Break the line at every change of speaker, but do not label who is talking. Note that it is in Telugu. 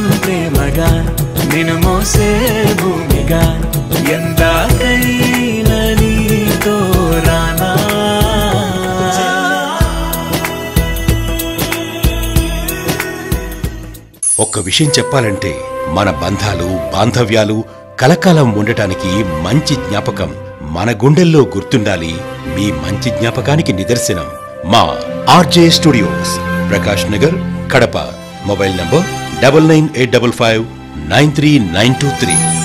ప్రేమగా నిన్ను మోసే భూమిగా ఎందాకైనా నీతో రానా
ఒక్క విషయం చెప్పాలంటే మన బంధాలు బాంధవ్యాలు కలకాలం ఉండటానికి మంచి జ్ఞాపకం మన గుండెల్లో గుర్తుండాలి మీ మంచి జ్ఞాపకానికి నిదర్శనం మా RJ studios Prakash Nagar Kadapa mobile number double nine eight double five nine three nine two three